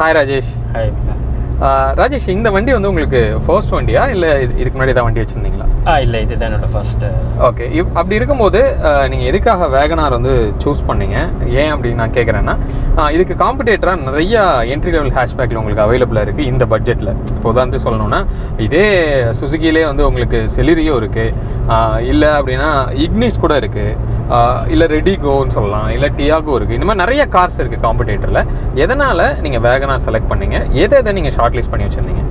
Hi Rajesh hi ஆஹ் ராஜேஷ் இந்த வண்டி வந்து உங்களுக்கு ஃபர்ஸ்ட் வண்டியா இல்லை இதுக்கு முன்னாடி தான் வண்டி வச்சுருந்தீங்களா ஆ இல்லை இதுதான் என்னோட ஃபர்ஸ்ட் ஓகே இப் அப்படி இருக்கும்போது நீங்கள் எதுக்காக வேகனார் வந்து சூஸ் பண்ணீங்க ஏன் அப்படி நான் கேட்குறேன்னா இதுக்கு காம்படேட்டராக நிறைய என்ட்ரி லெவல் ஹேஷ்பேக்கில் உங்களுக்கு அவைலபிளாக இருக்குது இந்த பட்ஜெட்டில் இப்போ உதாரணத்துக்கு சொல்லணும்னா இதே சுசுகிலே வந்து உங்களுக்கு செலிரியோ இருக்குது இல்லை அப்படின்னா இக்னிஸ் கூட இருக்குது இல்லை ரெடிகோன்னு சொல்லலாம் இல்லை டியாகோ இருக்குது இந்த மாதிரி நிறைய கார்ஸ் இருக்குது காம்படேட்டரில் எதனால் நீங்கள் வேகனார் செலக்ட் பண்ணீங்க எதை எதை நீங்கள் ஷார்ட் லிஸ்ட் பண்ணி வச்சுருந்தீங்க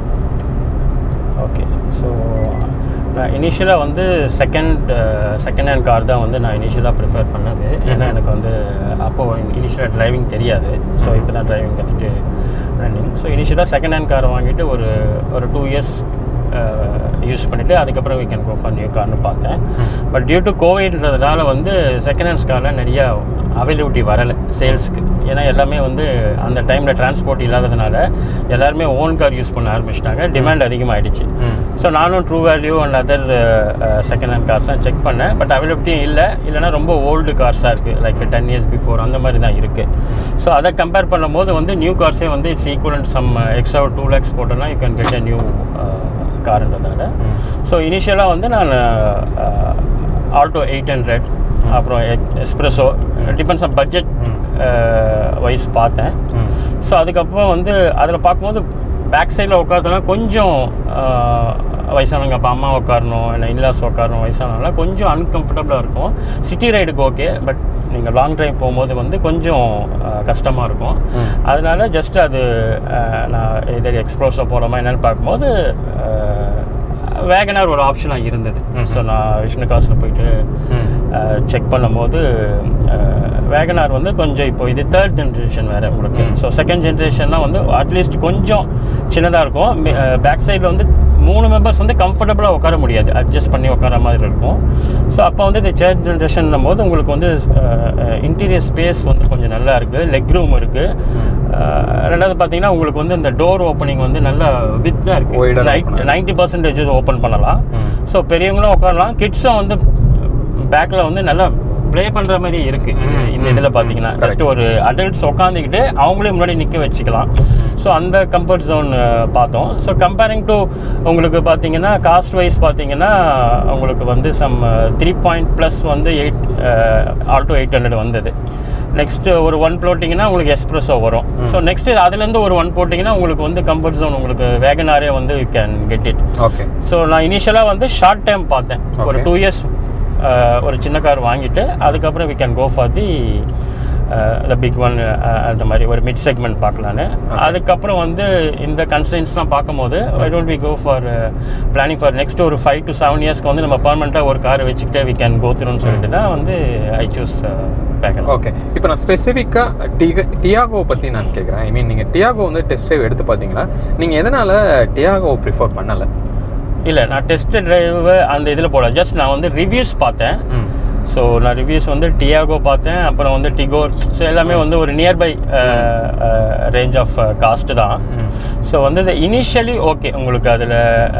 ஓகே ஸோ நான் இனிஷியலாக வந்து செகண்ட் செகண்ட் ஹேண்ட் கார் தான் வந்து நான் இனிஷியலாக ப்ரிஃபர் பண்ணது ஏன்னா எனக்கு வந்து அப்போது இனிஷியலாக டிரைவிங் தெரியாது ஸோ இப்போ தான் டிரைவிங் கற்றுட்டு ரன்னிங் ஸோ இனிஷியலாக செகண்ட் ஹேண்ட் காரை வாங்கிட்டு ஒரு ஒரு டூ இயர்ஸ் யூஸ் பண்ணிவிட்டு அதுக்கப்புறம் we can go for new கார்னு பார்த்தேன் பட் டியூ டு கோவிட்ன்றதுனால வந்து செகண்ட் ஹேண்ட்ஸ் காரில் நிறையா அவைலபிலிட்டி வரலை சேல்ஸ்க்கு ஏன்னா எல்லாமே வந்து அந்த டைமில் டிரான்ஸ்போர்ட் இல்லாததுனால எல்லாருமே ஓன் கார் யூஸ் பண்ண ஆரம்பிச்சிட்டாங்க டிமாண்ட் அதிகமாகிடுச்சு ஸோ நானும் true value and other second hand கார்ஸ்லாம் செக் பண்ணேன் பட் அவைலபிலிட்டியும் இல்லை இல்லைனா ரொம்ப ஓல்டு கார்ஸாக இருக்குது லைக் டென் இயர்ஸ் பிஃபோர் அந்த மாதிரி தான் இருக்குது ஸோ அதை கம்பேர் பண்ணும்போது வந்து நியூ கார்ஸே வந்து it's equivalent some extra two lakhs போட்டோன்னா you can get a new காருன்றதால ஸோ இனிஷியலாக வந்து நான் ஆல்டோ எயிட் ஹண்ட்ரட் அப்புறம் S-Presso depends on budget wise பார்த்தேன் ஸோ அதுக்கப்புறம் வந்து அதில் பார்க்கும்போது பேக் சைடில் உட்காரதுனா கொஞ்சம் ஆஹ், வயசானவங்க அப்போ அம்மா உட்காரணும் இல்லை இன்லாஸ் உட்காரணும் வயசானவங்களாம் கொஞ்சம் அன்கம்ஃபர்டபுளாக இருக்கும் சிட்டி ரைடுக்கு ஓகே பட் நீங்கள் லாங் ட்ரைவ் போகும்போது வந்து கொஞ்சம் கஷ்டமாக இருக்கும் அதனால ஜஸ்ட் அது ஆஹ், நான் இதர் எக்ஸ்ப்ரோஸோ போகலாமா என்னென்னு பார்க்கும்போது வேகனார் ஒரு ஆப்ஷனாக இருந்தது ஸோ நான் விஷ்ணு காசில் போயிட்டு செக் பண்ணும்போது வேகனார் வந்து கொஞ்சம் இப்போ இது தேர்ட் ஜென்ரேஷன் வேறு உங்களுக்கு ஸோ செகண்ட் ஜென்ரேஷன்னா வந்து அட்லீஸ்ட் கொஞ்சம் சின்னதாக இருக்கும் பேக் சைடில் வந்து மூணு மெம்பர்ஸ் வந்து கம்ஃபர்டபுளாக உட்கார முடியாது அட்ஜஸ்ட் பண்ணி உட்கார மாதிரி இருக்கும் ஸோ அப்போ வந்து இந்த தேர்ட் ஜென்ரேஷன் போது உங்களுக்கு வந்து இன்டீரியர் ஸ்பேஸ் வந்து கொஞ்சம் நல்லா இருக்குது லெக் ரூம் இருக்குது ரெண்டாவது பார்த்தீங்கன்னா உங்களுக்கு வந்து இந்த டோர் ஓப்பனிங் வந்து நல்லா வித்தாக Wider இருக்குது open நைன்ட்டி பர்சன்டேஜ் ஓப்பன் பண்ணலாம் ஸோ பெரியவங்களும் உட்காரலாம் கிட்ஸும் வந்து பேக்கில் வந்து நல்லா ப்ளே பண்ணுற மாதிரி இருக்குது இந்த இதில் பார்த்தீங்கன்னா ஜஸ்ட் ஒரு அடல்ட்ஸ் உட்காந்துக்கிட்டு அவங்களே முன்னாடி நிற்க வச்சுக்கலாம் ஸோ அந்த கம்ஃபர்ட் ஜோன் பார்த்தோம் ஸோ கம்பேரிங் டு உங்களுக்கு பார்த்தீங்கன்னா காஸ்ட் வைஸ் பார்த்தீங்கன்னா உங்களுக்கு வந்து சம் த்ரீ பாயிண்ட் ப்ளஸ் வந்து எயிட் ஆல்டோ எயிட் ஹண்ட்ரட் வந்தது நெக்ஸ்ட் ஒரு ஒன் போட்டிங்கன்னா உங்களுக்கு எக்ஸ்ப்ரெஸோ வரும் ஸோ நெக்ஸ்ட் அதுலேருந்து ஒரு ஒன் போட்டிங்கன்னா உங்களுக்கு வந்து கம்ஃபர்ட் ஜோன் உங்களுக்கு வேகனாரே வந்து you can get it okay so நான் இனிஷியலாக வந்து ஷார்ட் டைம் பார்த்தேன் ஒரு Okay. டூ இயர்ஸ் ஒரு சின்ன கார் வாங்கிட்டு அதுக்கப்புறம் we can go for the the big one அந்த மாதிரி ஒரு மிட் செக்மெண்ட் பார்க்கலான்னு அதுக்கப்புறம் வந்து இந்த கன்ஸ்டன்ஸ்லாம் பார்க்கும்போது I don't we go for planning for next ஒரு ஃபைவ் டு செவன் இயர்ஸ்க்கு வந்து நம்ம பர்மனெண்ட்டாக ஒரு காரை வச்சுக்கிட்டே வி கேன் கோ த்ரூன்னு சொல்லிட்டு தான் வந்து ஐ சூஸ் பேக்கன் ஓகே இப்போ நான் ஸ்பெசிஃபிக்காக டிக டியாகோ பற்றி நான் கேட்குறேன் ஐ மீன் நீங்கள் டியாகோ வந்து டெஸ்ட் ட்ரைவ் எடுத்து பார்த்தீங்களா நீங்கள் எதனால் டியாகோ ப்ரிஃபர் பண்ணலை இல்லை நான் டெஸ்ட் டிரைவ் அந்த இதில் போடல ஜஸ்ட் நான் வந்து ரிவ்யூஸ் பார்த்தேன் ம் ஸோ நான் ரிவ்யூஸ் வந்து டியாகோ பார்த்தேன் அப்புறம் வந்து டிகோர் ஸோ எல்லாமே வந்து ஒரு நியர்பை ரேஞ்ச் ஆஃப் காஸ்ட் தான் ஸோ வந்து இந்த இனிஷியலி ஓகே உங்களுக்கு அதில்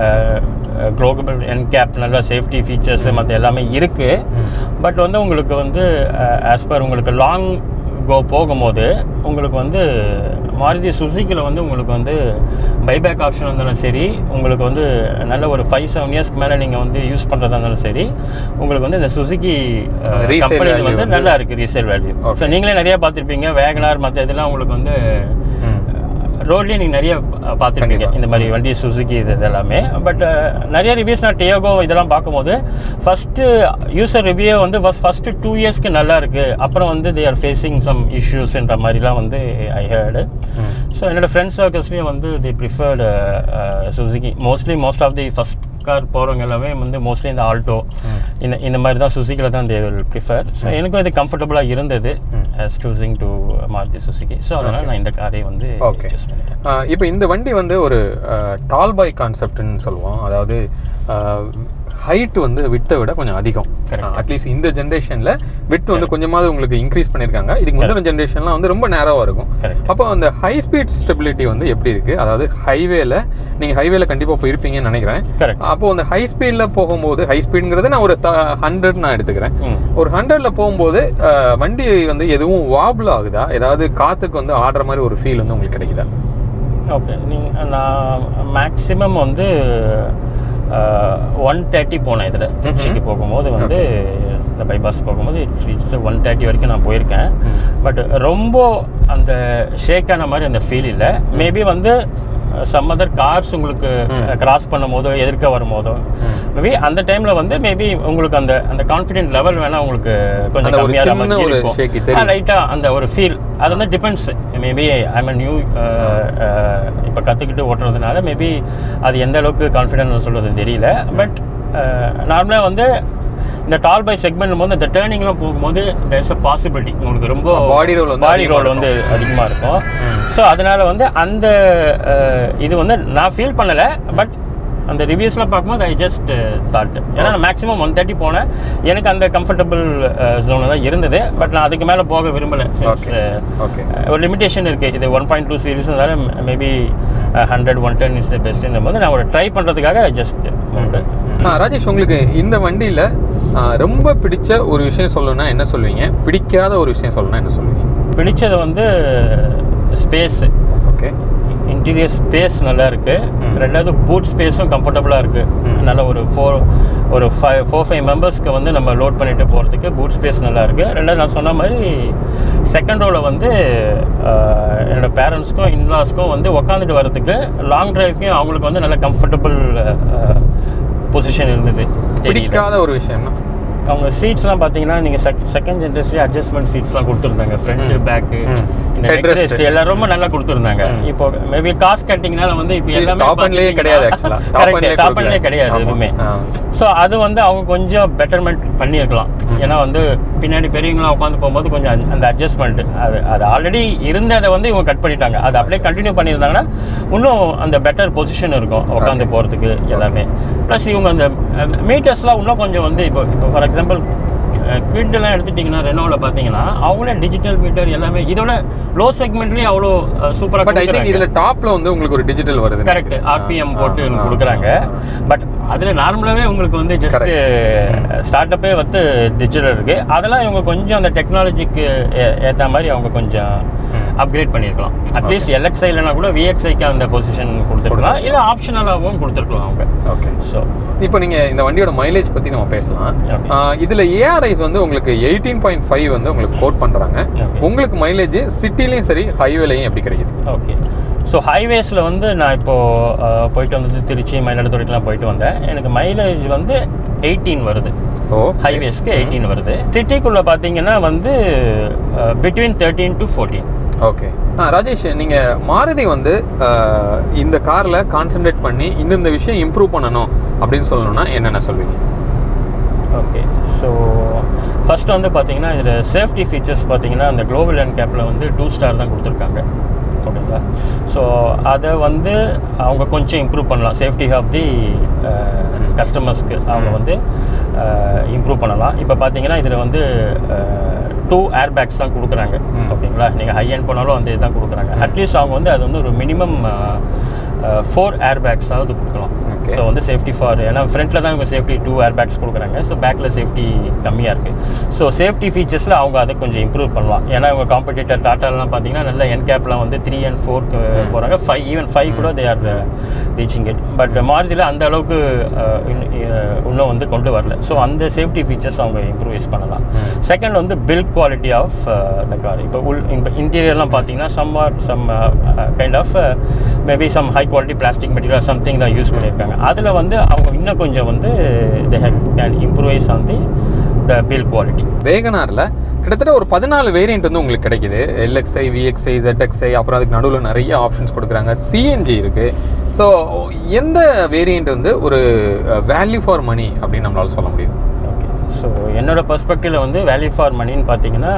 குளோபல் என்கேப் நல்ல சேஃப்டி ஃபீச்சர்ஸ் மற்ற எல்லாமே இருக்குது பட் வந்து உங்களுக்கு வந்து ஆஸ் பர் உங்களுக்கு லாங் கோ போகும்போது உங்களுக்கு வந்து மாருதி சுசுக்கியில் வந்து உங்களுக்கு வந்து பைபேக் ஆப்ஷன் இருந்தாலும் சரி உங்களுக்கு வந்து நல்ல ஒரு ஃபைவ் செவன் இயர்ஸ்க்கு மேலே நீங்கள் வந்து யூஸ் பண்ணுறதா இருந்தாலும் சரி உங்களுக்கு வந்து இந்த சுசுக்கி resale கம்பெனி value வந்து வந்து- நல்லா இருக்குது ரீசேல் வேல்யூ ஸோ நீங்களே நிறைய பார்த்துருப்பீங்க வேகனார் மற்ற இதெல்லாம் உங்களுக்கு வந்து ம் ரோட்லேயே நீங்கள் நிறைய பா- பார்த்திருப்பீங்க இந்த மாதிரி வண்டி சுசுகி இது இது எல்லாமே பட் நிறைய ரிவ்யூஸ் நான் டியோகோ இதெல்லாம் பார்க்கும்போது ஃபஸ்ட்டு யூசர் ரிவ்யூ வந்து ஃபஸ்ட்டு டூ இயர்ஸ்க்கு நல்லா இருக்குது அப்புறம் வந்து தே ஆர் ஃபேஸிங் சம் இஷ்யூஸ்ன்ற மாதிரிலாம் வந்து ஐ ஹேர்டு ஸோ என்னோட ஃப்ரெண்ட்ஸ் சர்க்கிள்ஸ்லேயும் வந்து the preferred Suzuki mostly most of the first car போகிறவங்க எல்லாமே வந்து மோஸ்ட்லி இந்த ஆல்டோ இந்த இந்த மாதிரி தான் சுசுக்கியில் தான் தே வில் ப்ரிஃபர் ஸோ எனக்கும் இது கம்ஃபர்டபுளாக இருந்தது as choosing to Maruti Suzuki so அதனால் நான் இந்த காரை வந்து Okay. சூஸ் பண்ணிட்டேன் இப்போ இந்த வண்டி வந்து ஒரு டால் பாய் கான்செப்ட்னு சொல்லுவோம் அதாவது ஹைட் வந்து வித்தை விட கொஞ்சம் அதிகம் Correct. அட்லீஸ்ட் இந்த ஜென்ரேஷனில் வித் வந்து கொஞ்சமாவது உங்களுக்கு இன்க்ரீஸ் பண்ணியிருக்காங்க இதுக்கு முந்தின ஜென்ரேஷன்லாம் வந்து ரொம்ப நேரவாக இருக்கும் Correct. அப்போ அந்த ஹை ஸ்பீட் ஸ்டெபிலிட்டி வந்து எப்படி இருக்குது அதாவது ஹைவேல நீங்கள் ஹைவேல கண்டிப்பாக போயிருப்பீங்கன்னு நினைக்கிறேன் கரெக்ட் அப்போ அந்த ஹை ஸ்பீடில் போகும்போது ஹை ஸ்பீடுங்கிறது நான் ஒரு ஹண்ட்ரட் நான் எடுத்துக்கிறேன் ம் ஒரு ஹண்ட்ரட்ல போகும்போது அஹ், வண்டி வந்து எதுவும் வாபிள் ஆகுதா ஏதாவது காத்துக்கு வந்து ஆடுற மாதிரி ஒரு ஃபீல் வந்து உங்களுக்கு கிடைக்குதா ஓகே நீங்கள் நான் மேக்ஸிமம் வந்து ஒன் தேர்ட்டி போனேன் இதில் திருச்சிக்கு போகும்போது வந்து இந்த பைபாஸ் போகும்போது ரீச் ஒன் தேர்ட்டி வரைக்கும் நான் போயிருக்கேன் பட் ரொம்ப அந்த ஷேக் ஆன மாதிரி அந்த ஃபீல் இல்லை மேபி வந்து சம் அதர் கார்ஸ் உங்களுக்கு கிராஸ் பண்ணும் போதோ எதிர்க்க வரும்போதோ மேபி அந்த டைமில் வந்து மேபி உங்களுக்கு அந்த அந்த கான்ஃபிடென்ட் லெவல் வேணால் உங்களுக்கு கொஞ்சம் அந்த ஒரு கம்மியாக சின்ன ஒரு shaky இருக்கும் தெரியும். லைட்டாக அந்த ஒரு ஃபீல் அது வந்து டிபெண்ட்ஸ் மேபி ஐம் நியூ இப்போ கற்றுக்கிட்டு ஓட்டுறதுனால மேபி அது எந்த அளவுக்கு கான்ஃபிடென்ட் சொல்கிறது தெரியல பட் நார்மலாக வந்து இந்த டால் பை செக்மெண்ட் போது இந்த டேர்னிங்லாம் போகும்போது தேர்ஸ் அ பாசிபிலிட்டி உங்களுக்கு ரொம்ப Body roll வந்து பாடி அதிகமா ரோல் வந்து அதிகமாக இருக்கும் ஸோ அதனால் வந்து அந்த அஹ், இது வந்து நான் ஃபீல் பண்ணலை பட் அந்த ரிவ்யூஸ்லாம் பார்க்கும்போது ஐ ஜஸ்ட் தாட் ஏன்னா நான் மேக்ஸிமம் ஒன் தேர்ட்டி போனேன் எனக்கு அந்த கம்ஃபர்டபுள் ஜோனில் தான் இருந்தது பட் நான் அதுக்கு மேலே போக விரும்பலை Okay. Okay. ஒரு லிமிடேஷன் இருக்குது இது ஒன் பாயிண்ட் டூ சீரீஸ்னால maybe hundred one ten is the பெஸ்ட்னும் போது நான் ஒரு ட்ரை பண்ணுறதுக்காக ஜஸ்ட் ஆ, ராஜேஷ் உங்களுக்கு இந்த வண்டியில் ரொம்ப பிடிச்ச ஒரு விஷயம் சொல்லணும்னா என்ன சொல்லுவீங்க பிடிக்காத ஒரு விஷயம் சொல்லணும்னா என்ன சொல்லுவீங்க பிடிச்சது வந்து ஸ்பேஸு ஓகே இன்டீரியர் ஸ்பேஸ் நல்லா இருக்கு ரெண்டாவது பூட் ஸ்பேஸும் கம்ஃபர்டபுளாக இருக்கு நல்ல ஒரு ஃபோர் ஒரு ஃபைவ் ஃபோர் ஃபைவ் மெம்பர்ஸ்க்கு வந்து நம்ம லோட் பண்ணிட்டு போகிறதுக்கு பூட் ஸ்பேஸ் நல்லா இருக்கு ரெண்டாவது நான் சொன்ன மாதிரி செகண்ட் ரோவில் வந்து ஆஹ், என்னோட பேரண்ட்ஸ்க்கும் இன்லாஸ்க்கும் வந்து உக்காந்துட்டு வரதுக்கு லாங் டிரைவ்க்கும் அவங்களுக்கு வந்து நல்ல கம்ஃபர்டபுள் பொசிஷன் இருந்தது தெரியல பிடிக்காத ஒரு விஷயம்னா அவங்க சீட்ஸ்லாம் பார்த்தீங்கன்னா நீங்கள் செக் செகண்ட் ஜென்ரேஷன் அட்ஜஸ்ட்மெண்ட் சீட்ஸ்லாம் கொடுத்துருந்தாங்க ஃப்ரண்ட் பேக்கு இந்த Headrest. ரெஸ்ட் எல்லாம் ரொம்ப நல்லா கொடுத்துருந்தாங்க இப்போ மேபி காஸ்ட் கட்டிங்னால வந்து இப்போ எல்லாமே top end லயே கிடையாது actually. Top end லயே டாப் கொடுக்கல. எண்ட்லேயே கிடையாது ஆமா. எதுவுமே ஆ. ஸோ அது வந்து அவங்க கொஞ்சம் பெட்டர்மெண்ட் பண்ணியிருக்கலாம் ஏன்னா வந்து பின்னாடி பெரியவங்களாம் உட்காந்து போகும்போது கொஞ்சம் அந்த- அந்த அட்ஜஸ்ட்மெண்ட் அது அது ஆல்ரெடி இருந்ததை வந்து இவங்க கட் பண்ணிட்டாங்க அது அப்படியே கண்டினியூ பண்ணியிருந்தாங்கன்னா இன்னும் அந்த பெட்டர் பொசிஷன் இருக்கும் உட்காந்து போகிறதுக்கு எல்லாமே ப்ளஸ் இவங்க அந்த மீட்டர்ஸ்லாம் இன்னும் கொஞ்சம் வந்து இப்போ இப்போ ஃபார் எக்ஸாம்பிள் கிட்டெல்லாம் எடுத்துட்டிங்கன்னா ரெனோவில் பார்த்தீங்கன்னா அவங்களே டிஜிட்டல் மீட்டர் எல்லாமே இதோட லோ செக்மெண்ட்லேயும் அவ்வளோ சூப்பராக பட் ஐ திங்க் இதுல டாப்ல வந்து உங்களுக்கு ஒரு டிஜிட்டல் வருது கரெக்ட் ஆர்பிஎம் போட்டு கொடுக்குறாங்க பட் அதில் நார்மலாகவே உங்களுக்கு வந்து ஜஸ்ட் ஸ்டார்ட் அப்பே வந்து டிஜிட்டல் இருக்கு அதெல்லாம் இவங்க கொஞ்சம் அந்த டெக்னாலஜிக்கு ஏற்ற மாதிரி அவங்க கொஞ்சம் அப்கிரேட் பண்ணியிருக்கலாம் அட்லீஸ்ட் எல்எக்ஸ்ஐ இல்லைனா கூட விஎக்ஸ்ஐக்கு அந்த பொசிஷன் கொடுத்துருக்கலாம் இல்லை ஆப்ஷனலாகவும் கொடுத்துருக்கலாம் அவங்க ஓகே ஸோ இப்போ நீங்க இந்த வண்டியோட மைலேஜ் பத்தி நம்ம பேசலாம் Okay. ஆ, இதுல ஏஆர்ஐஸ் வந்து உங்களுக்கு எயிட்டீன் பாயிண்ட் ஃபைவ் வந்து உங்களுக்கு கோட் பண்றாங்க Okay. உங்களுக்கு மைலேஜ் சிட்டிலையும் சரி ஹைவேலையும் எப்படி கிடைக்குது ஓகே ஸோ ஹைவேஸில் வந்து நான் இப்போது போயிட்டு வந்தது திருச்சி மயிலாடுதுறைக்கெலாம் போயிட்டு வந்தேன் எனக்கு மைலேஜ் வந்து எயிட்டீன் வருது ஓ ஹைவேஸ்க்கு எயிட்டீன் வருது சிட்டிக்குள்ளே பார்த்தீங்கன்னா வந்து between thirteen to fourteen okay ஆ ராஜேஷ் நீங்க மாருதி வந்து ஆ, இந்த கார்ல கான்சென்ட்ரேட் பண்ணி இந்தந்த விஷயம் இம்ப்ரூவ் பண்ணணும் அப்படின்னு சொல்லணும்னா என்னென்ன சொல்வீங்க ஓகே ஸோ ஃபஸ்ட்டு வந்து பார்த்தீங்கன்னா இதில் சேஃப்டி ஃபீச்சர்ஸ் பார்த்தீங்கன்னா அந்த குளோபல் அண்ட் கேப்பில் வந்து டூ ஸ்டார் தான் கொடுத்துருக்காங்க ஓகேங்களா ஸோ அதை வந்து அவங்க கொஞ்சம் இம்ப்ரூவ் பண்ணலாம் சேஃப்டி ஆஃப் தி கஸ்டமர்ஸ்க்கு அவங்க வந்து இம்ப்ரூவ் பண்ணலாம் இப்போ பார்த்தீங்கன்னா இதில் வந்து டூ ஏர் பேக்ஸ் தான் கொடுக்குறாங்க ஓகேங்களா நீங்கள் ஹை எண்ட் போனாலும் வந்து இதுதான் கொடுக்குறாங்க அட்லீஸ்ட் அவங்க வந்து அது வந்து ஒரு மினிமம் ஃபோர் ஏர் பேக்ஸாவது கொடுக்கலாம் Okay. ஸோ வந்து சேஃப்டி ஃபார் ஏன்னா ஃப்ரண்ட்டில் தான் இவங்க சேஃப்டி டூ ஏர் பேக்ஸ் கொடுக்குறாங்க ஸோ பேக்கில் சேஃப்டி கம்மியாக இருக்குது ஸோ சேஃப்டி ஃபீச்சர்ஸில் அவங்க அதை கொஞ்சம் இம்ப்ரூவ் பண்ணலாம் ஏன்னா இவங்க காம்படிட்டர் டாட்டாலாம் பார்த்தீங்கன்னா நல்ல என் கேப்லாம் வந்து த்ரீ அண்ட் ஃபோர்க்கு போகிறாங்க ஃபைவ் ஈவன் ஃபைவ் கூட they are reaching it but மாருதியில் அந்த அளவுக்கு அஹ், இன்னும், அஹ், இன்னும் வந்து கொண்டு வரல ஸோ அந்த சேஃப்டி ஃபீச்சர்ஸ் அவங்க இம்ப்ரூவைஸ் பண்ணலாம் செகண்ட் வந்து build quality of the car இப்போ உள் இப்போ இன்டீரியர்லாம் பார்த்தீங்கன்னா some are some kind of maybe some high quality plastic material something தான் யூஸ் பண்ணியிருக்காங்க அதில் வந்து அவங்க இன்னும் கொஞ்சம் வந்து they can improvise on the the build quality வேகனாரில் கிட்டத்தட்ட ஒரு பதினாலு வேரியண்ட் வந்து உங்களுக்கு கிடைக்குது எல்எக்ஸ்ஐ விஎக்ஸ்ஐ ZXi அப்புறம் அதுக்கு நடுவில் நிறைய ஆப்ஷன்ஸ் கொடுக்குறாங்க சிஎன்ஜி இருக்குது ஸோ எந்த வேரியண்ட் வந்து ஒரு வேல்யூ ஃபார் மணி அப்படின்னு நம்மளால சொல்ல முடியும் ஓகே ஸோ என்னோட பெர்ஸ்பெக்டிவில் வந்து வேல்யூ ஃபார் மணின்னு பார்த்தீங்கன்னா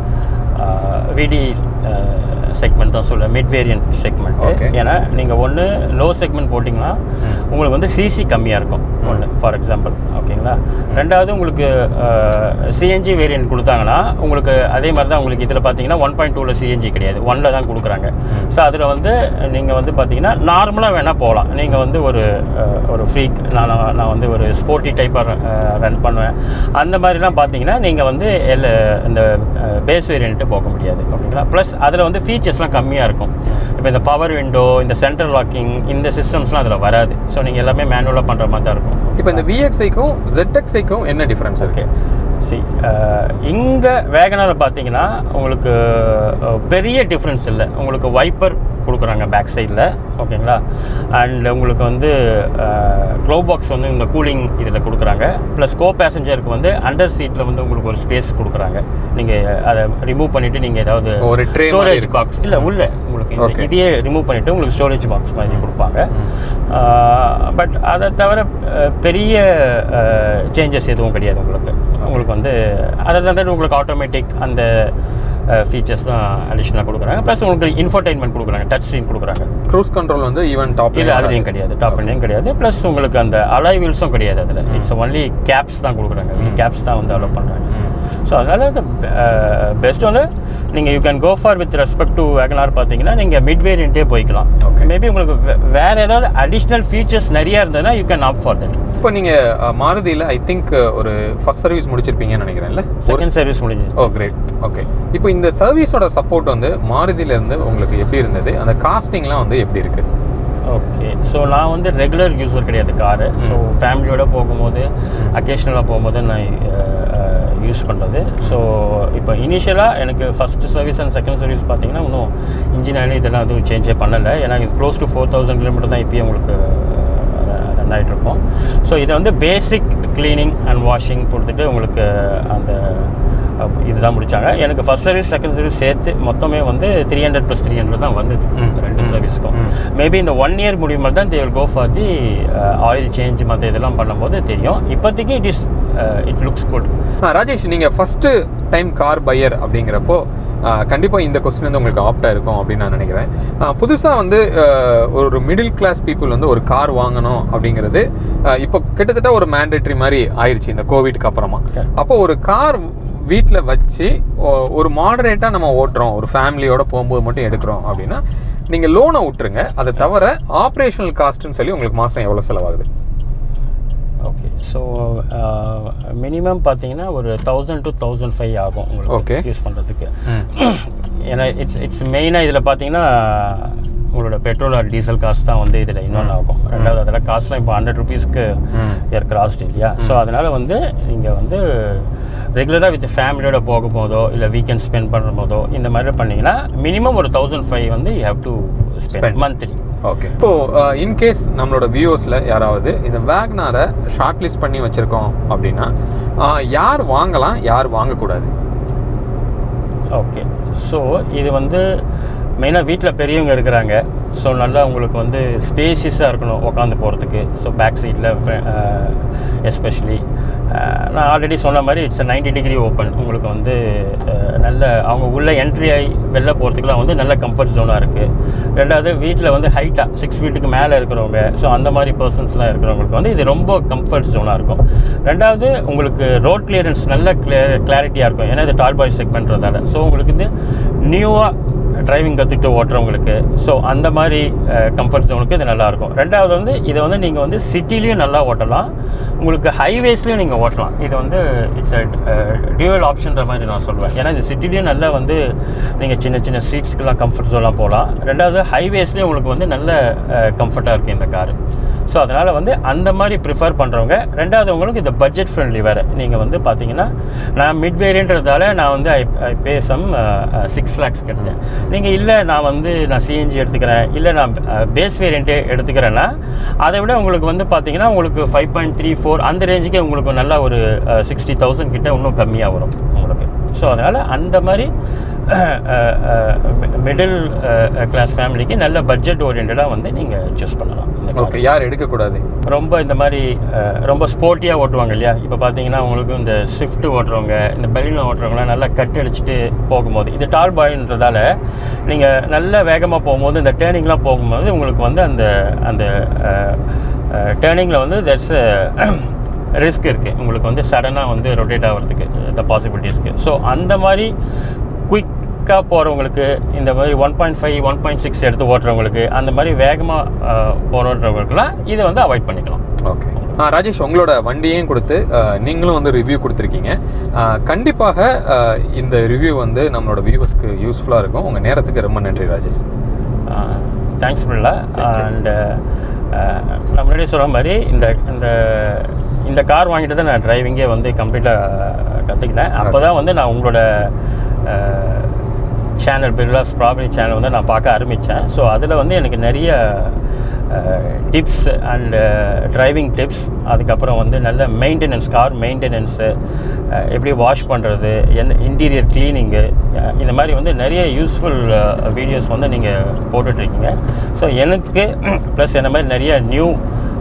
விடி செக்மெண்ட் தான் சொல்லுவேன் மிட் வேரியன்ட் செக்மெண்ட் Okay. ஏன்னா நீங்கள் ஒன்று லோ செக்மெண்ட் போட்டிங்கன்னா உங்களுக்கு வந்து சிசி கம்மியாக இருக்கும் ஒன்று ஃபார் எக்ஸாம்பிள் ஓகேங்களா ரெண்டாவது உங்களுக்கு சிஎன்ஜி வேரியன்ட் கொடுத்தாங்கன்னா உங்களுக்கு அதே மாதிரி தான் உங்களுக்கு இதில் பார்த்தீங்கன்னா ஒன் பாயிண்ட் டூவில் சிஎன்ஜி கிடையாது ஒன்ல தான் கொடுக்குறாங்க ஸோ அதில் வந்து நீங்கள் வந்து பார்த்தீங்கன்னா நார்மலாக வேணால் போகலாம் நீங்கள் வந்து ஒரு அஹ், ஒரு ஃப்ரீக் நான் நான் வந்து ஒரு ஸ்போர்ட்டி டைப்பாக ரன் பண்ணுவேன் அந்த மாதிரிலாம் பார்த்தீங்கன்னா நீங்கள் வந்து எல் இந்த பேஸ் வேரியண்ட்டு போக முடியாது ஓகேங்களா ப்ளஸ் அதில் வந்து ஃபீச்சர்ஸ் ஃபீச்சர்ஸ்லாம் கம்மியாக இருக்கும் இப்போ இந்த பவர் விண்டோ இந்த சென்ட்ரல் லாக்கிங் இந்த சிஸ்டம்ஸ்லாம் அதில் வராது ஸோ நீங்கள் எல்லாமே மேனுவலாக பண்ணுற மாதிரி தான் இருக்கும் இப்போ இந்த விஎக்ஸ்ஐக்கும் ZXஐக்கும் என்ன டிஃபரன்ஸ் இருக்கு சி இங்கே வேகனாவில் பார்த்தீங்கன்னா உங்களுக்கு அஹ், பெரிய டிஃப்ரென்ஸ் இல்லை உங்களுக்கு வைப்பர் கொடுக்குறாங்க பேக் சைடில் ஓகேங்களா அண்ட் உங்களுக்கு வந்து க்ளோ பாக்ஸ் வந்து இந்த கூலிங் இதில் கொடுக்குறாங்க ப்ளஸ் கோ பேசஞ்சருக்கு வந்து அண்டர் சீட்டில் வந்து உங்களுக்கு ஒரு ஸ்பேஸ் கொடுக்குறாங்க நீங்கள் அதை ரிமூவ் பண்ணிவிட்டு நீங்கள் ஏதாவது ஒரு tray மாதிரி ஸ்டோரேஜ் இருக்கும். பாக்ஸ் இல்லை உள்ள உங்களுக்கு இந்த Okay. இதையே ரிமூவ் பண்ணிவிட்டு உங்களுக்கு ஸ்டோரேஜ் பாக்ஸ் மாதிரி கொடுப்பாங்க பட் அதை தவிர அஹ், பெரிய சேஞ்சஸ் எதுவும் கிடையாது உங்களுக்கு உங்களுக்கு வந்து அதை தவிர உங்களுக்கு ஆட்டோமேட்டிக் அந்த ஃபீச்சர்ஸ் தான் அடிஷ்னலாக கொடுக்குறாங்க ப்ளஸ் உங்களுக்கு இன்ஃபர்டைன்மெண்ட் கொடுக்குறாங்க டச் ஸ்க்ரீன் கொடுக்குறாங்க க்ரூஸ் கண்ட்ரோல் வந்து ஈவன் டாப் இல்லை அதுலேயும் கிடையாது டாப் எண்ணையும் கிடையாது ப்ளஸ் உங்களுக்கு அந்த அலாய் வீல்ஸும் கிடையாது அதில் இட்ஸ் ஒன்லி கேப்ஸ் தான் கொடுக்குறாங்க கேப்ஸ் தான் வந்து அலோவ் பண்ணுறாங்க ஸோ அதனால் இந்த பெஸ்ட் வந்து நீங்கள் you can go for with respect to WagonR பார்த்தீங்கன்னா நீங்கள் மிட் வேரியண்ட்டே போய்க்கலாம் Okay. மேபி உங்களுக்கு வே- வேற ஏதாவது அடிஷ்னல் ஃபீச்சர்ஸ் நிறையா இருந்ததுன்னா you can opt for that இப்போ நீங்கள் மாருதியில் ஐ திங்க் ஒரு ஃபர்ஸ்ட் சர்வீஸ் முடிச்சிருப்பீங்கன்னு நினைக்கிறேன்ல ஒரு செகண்ட் சர்வீஸ் முடிஞ்சு ஓ கிரேட் ஓகே இப்போ இந்த சர்வீஸோட சப்போர்ட் வந்து மாருதியில இருந்து உங்களுக்கு எப்படி இருந்தது அந்த காஸ்டிங்லாம் வந்து எப்படி இருக்கு ஓகே ஸோ நான் வந்து ரெகுலர் யூஸர் கிடையாது காரு ஸோ ஃபேமிலியோட போகும்போது அக்கேஷ்னலாக போகும்போது நான் யூஸ் பண்ணுறது ஸோ இப்போ இனிஷியலாக எனக்கு first service and second service பார்த்தீங்கன்னா இன்னும் இன்ஜின் ஆயில் இதெல்லாம் எதுவும் சேஞ்சே பண்ணலை ஏன்னா இது close to four thousand kilometre தான் இப்போயும் உங்களுக்கு ரன் ஆகிட்டு இருக்கும் ஸோ இதை வந்து பேசிக் க்ளீனிங் அண்ட் வாஷிங் கொடுத்துட்டு உங்களுக்கு அந்த அஹ், இதுதான் முடிச்சாங்க எனக்கு ஃபர்ஸ்ட் சர்வீஸ் செகண்ட் சர்வீஸ் சேர்த்து மொத்தமே வந்து three hundred plus three hundred தான் வந்தது ம். ரெண்டு ம். சர்வீஸ்க்கும் ம். மேபி இந்த ஒன் இயர் முடியும் போது தான் they were go for the oil change மற்ற இதெல்லாம் பண்ணும்போது தெரியும் இப்போதைக்கு it is it looks good ஆ, ராஜேஷ் நீங்கள் ஃபஸ்ட்டு டைம் கார் பையர் அப்படிங்கிறப்போ கண்டிப்பாக இந்த கொஸ்டின் வந்து உங்களுக்கு ஆப்டாக இருக்கும் அப்படின்னு நான் நினைக்கிறேன் புதுசாக வந்து ஆ, ஒரு மிடில் கிளாஸ் பீப்புள் வந்து ஒரு கார் வாங்கணும் அப்படிங்கிறது ஆ, இப்போ கிட்டத்தட்ட ஒரு மேண்டேட்ரி மாதிரி ஆயிடுச்சு இந்த கோவிட்க்கு அப்புறமா அப்போ ஒரு கார் வீட்டில் வச்சு ஒ- ஒரு மாடரேட்டாக நம்ம ஓட்டுறோம் ஒரு ஃபேமிலியோட போகும்போது மட்டும் எடுக்கிறோம் அப்படின்னா நீங்கள் லோனை விட்டுருங்க அதை தவிர ஆப்ரேஷனல் காஸ்ட்னு சொல்லி உங்களுக்கு மாதம் எவ்வளோ செலவாகுது ஓகே ஸோ மினிமம் பார்த்தீங்கன்னா ஒரு தௌசண்ட் டு தௌசண்ட் ஃபைவ் ஆகும் Okay. உங்களுக்கு யூஸ் பண்ணுறதுக்கு ம் ஏன்னா இட்ஸ் இட்ஸ் மெயினாக இதில் பார்த்தீங்கன்னா உங்களோட பெட்ரோல் ஆர் டீசல் காஸ்ட் தான் வந்து இதில் இன்வால்வ் ஆகும் ரெண்டாவது அதெல்லாம் காஸ்ட்லாம் இப்போ ஹண்ட்ரட் ருபீஸ்க்கு ம் ஏர் கிராஸ்ட் இல்லையா ஸோ அதனால் வந்து நீங்கள் வந்து ரெகுலராக வித் ஃபேமிலியோட போகும்போதோ இல்லை வீக்கெண்ட் ஸ்பெண்ட் பண்ணுற போதோ இந்த மாதிரி பண்ணீங்கன்னா மினிமம் ஒரு தௌசண்ட் ஃபைவ் வந்து you have to Spend. Spend monthly okay இப்போ இன்கேஸ் நம்மளோட வியூவர்ஸில் யாராவது இந்த வேக்னாரை ஷார்ட் லிஸ்ட் பண்ணி வச்சுருக்கோம் அப்படின்னா அஹ், யார் வாங்கலாம் யார் வாங்கக்கூடாது ஓகே ஸோ இது வந்து மெயினாக வீட்டில் பெரியவங்க இருக்கிறாங்க ஸோ நல்லா உங்களுக்கு வந்து ஸ்பேசியஸாக இருக்கணும் உட்காந்து போகிறதுக்கு ஸோ பேக் சீட்டில் எஸ்பெஷலி நான் ஆல்ரெடி சொன்ன மாதிரி இட்ஸ் நைன்டி டிகிரி ஓப்பன் உங்களுக்கு வந்து அஹ், நல்ல அவங்க உள்ள என்ட்ரி ஆகி வெளில போகிறதுக்குலாம் வந்து நல்ல கம்ஃபர்ட் ஜோனாக இருக்குது ரெண்டாவது வீட்டில் வந்து ஹைட்டாக சிக்ஸ் ஃபீட்டுக்கு மேலே இருக்கிறவங்க ஸோ அந்த மாதிரி பர்சன்ஸ்லாம் இருக்கிறவங்களுக்கு வந்து இது ரொம்ப கம்ஃபர்ட் ஜோனாக இருக்கும் ரெண்டாவது உங்களுக்கு ரோட் கிளியரன்ஸ் நல்ல கிளியர் கிளாரிட்டியாக இருக்கும் ஏன்னா இது டால் பாய் செக்மெண்ட்றதால ஸோ உங்களுக்கு இது நியூவாக டிரைவிங் கற்றுக்கிட்டு ஓட்டுறவங்களுக்கு ஸோ அந்த மாதிரி கம்ஃபர்ட் ஜோனுக்கு இது நல்லாயிருக்கும் ரெண்டாவது வந்து இதை வந்து நீங்கள் வந்து சிட்டிலையும் நல்லா ஓட்டலாம் உங்களுக்கு ஹைவேஸ்லையும் நீங்கள் ஓட்டலாம் இது வந்து இட்ஸ் டியூவல் ஆப்ஷன்ற மாதிரி நான் சொல்லுவேன் ஏன்னா இது சிட்டிலையும் நல்லா வந்து நீங்கள் சின்ன சின்ன ஸ்ட்ரீட்ஸ்க்கெலாம் கம்ஃபர்ட் ஜோனாக போகலாம் ரெண்டாவது ஹைவேஸ்லேயும் உங்களுக்கு வந்து நல்ல கம்ஃபர்ட்டாக இருக்குது இந்த காரு ஸோ அதனால் வந்து அந்த மாதிரி ப்ரிஃபர் பண்ணுறவங்க ரெண்டாவது உங்களுக்கு இந்த பட்ஜெட் ஃப்ரெண்ட்லி வேறு நீங்கள் வந்து பார்த்தீங்கன்னா நான் மிட் வேரியன்றதால நான் வந்து I I pay some six lakhs எடுத்தேன் நீங்கள் இல்லை நான் வந்து நான் சிஎன்ஜி எடுத்துக்கிறேன் இல்லை நான் பேஸ் வேரியண்ட்டே எடுத்துக்கிறேன்னா அதை விட உங்களுக்கு வந்து பார்த்தீங்கன்னா உங்களுக்கு ஃபைவ் பாயிண்ட் த்ரீ ஃபோர் அந்த ரேஞ்சுக்கே உங்களுக்கு நல்லா ஒரு சிக்ஸ்டி தௌசண்ட் கிட்ட இன்னும் கம்மியாக வரும் உங்களுக்கு ஸோ அதனால் அந்த மாதிரி மிடில் கிளாஸ் ஃபேமிலிக்கு நல்ல பட்ஜெட் ஓரியன்டாக வந்து நீங்கள் சூஸ் பண்ணலாம் இந்த car. ஓகே யார் எடுக்கக்கூடாது ரொம்ப இந்த மாதிரி அஹ், ரொம்ப ஸ்போர்ட்டியாக ஓட்டுவாங்க இல்லையா இப்போ பார்த்தீங்கன்னா உங்களுக்கு இந்த ஸ்விஃப்ட் ஓட்டுறவங்க இந்த பெலினோ ஓட்டுறவங்களாம் நல்லா கட் அடிச்சுட்டு போகும்போது இது டால் பாய்ன்றதால நீங்கள் நல்ல வேகமாக போகும்போது இந்த டேர்னிங்லாம் போகும்போது உங்களுக்கு வந்து அந்த அந்த டேர்னிங்கில் வந்து தட்ஸ் ரிஸ்க் இருக்குது உங்களுக்கு வந்து சடனாக வந்து ரொட்டேட் ஆகிறதுக்கு த பாசிபிலிட்டிஸ் இருக்குது ஸோ அந்த மாதிரி குயிக்காக போகிறவங்களுக்கு இந்த மாதிரி one point five one point six எடுத்து ஓட்டுறவங்களுக்கு அந்த மாதிரி வேகமாக போகிறவங்களுக்குலாம் இதை வந்து அவாய்ட் பண்ணிக்கலாம் ஓகே ஆ, ராஜேஷ் உங்களோட வண்டியையும் கொடுத்து ஆ, நீங்களும் வந்து ரிவ்யூ கொடுத்துருக்கீங்க ஆ, கண்டிப்பாக ஆ, இந்த ரிவ்யூ வந்து நம்மளோட வியூவர்ஸ்க்கு யூஸ்ஃபுல்லாக இருக்கும் உங்கள் நேரத்துக்கு ரொம்ப நன்றி ராஜேஷ் தேங்க்ஸ் பில்லா அண்ட் நான் முன்னாடியே சொன்ன மாதிரி இந்த இந்த இந்த கார் வாங்கிட்டு தான் நான் டிரைவிங்கே வந்து கம்ப்ளீட்டாக கற்றுக்கிட்டேன் அப்போ தான் வந்து நான் உங்களோட சேனல் பிர்லாஸ் ப்ராபர்ட்டி சேனல் வந்து நான் பார்க்க ஆரம்பித்தேன் ஸோ அதில் வந்து எனக்கு நிறைய டிப்ஸ் அண்ட் டிரைவிங் டிப்ஸ் அதுக்கப்புறம் வந்து நல்ல மெயின்டெனன்ஸ் கார் மெயின்டெனன்ஸு எப்படி வாஷ் பண்ணுறது என்ன இன்டீரியர் க்ளீனிங்கு இந்த மாதிரி வந்து நிறைய யூஸ்ஃபுல் வீடியோஸ் வந்து நீங்கள் போட்டுட்ருக்கீங்க ஸோ எனக்கு ப்ளஸ் என்ன மாதிரி நிறைய நியூ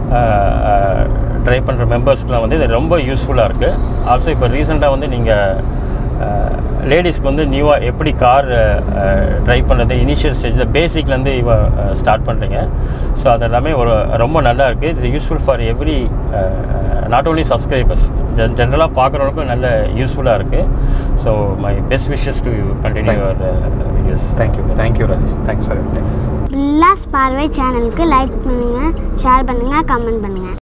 ட்ரை பண்ணுற மெம்பர்ஸ்க்குலாம் வந்து இது ரொம்ப யூஸ்ஃபுல்லாக இருக்குது ஆல்சோ இப்போ ரீசெண்டாக வந்து நீங்கள் லேடிஸ்க்கு வந்து நியூவாக எப்படி கார் ட்ரை பண்ணுறது இனிஷியல் ஸ்டேஜில் பேசிக்லேருந்து இவ ஸ்டார்ட் பண்ணுறீங்க ஸோ அது எல்லாமே ஒரு ரொம்ப நல்லா இருக்குது it's useful for every not only subscribers gen ஜென்ரலாக பார்க்குறவங்களுக்கும் நல்ல யூஸ்ஃபுல்லாக இருக்குது so my best wishes to continue your videos thank you thank you Rajesh thanks for time பில்லாஸ் பார்வை சேனலுக்கு லைக் பண்ணுங்கள் ஷேர் பண்ணுங்கள் கமெண்ட் பண்ணுங்கள்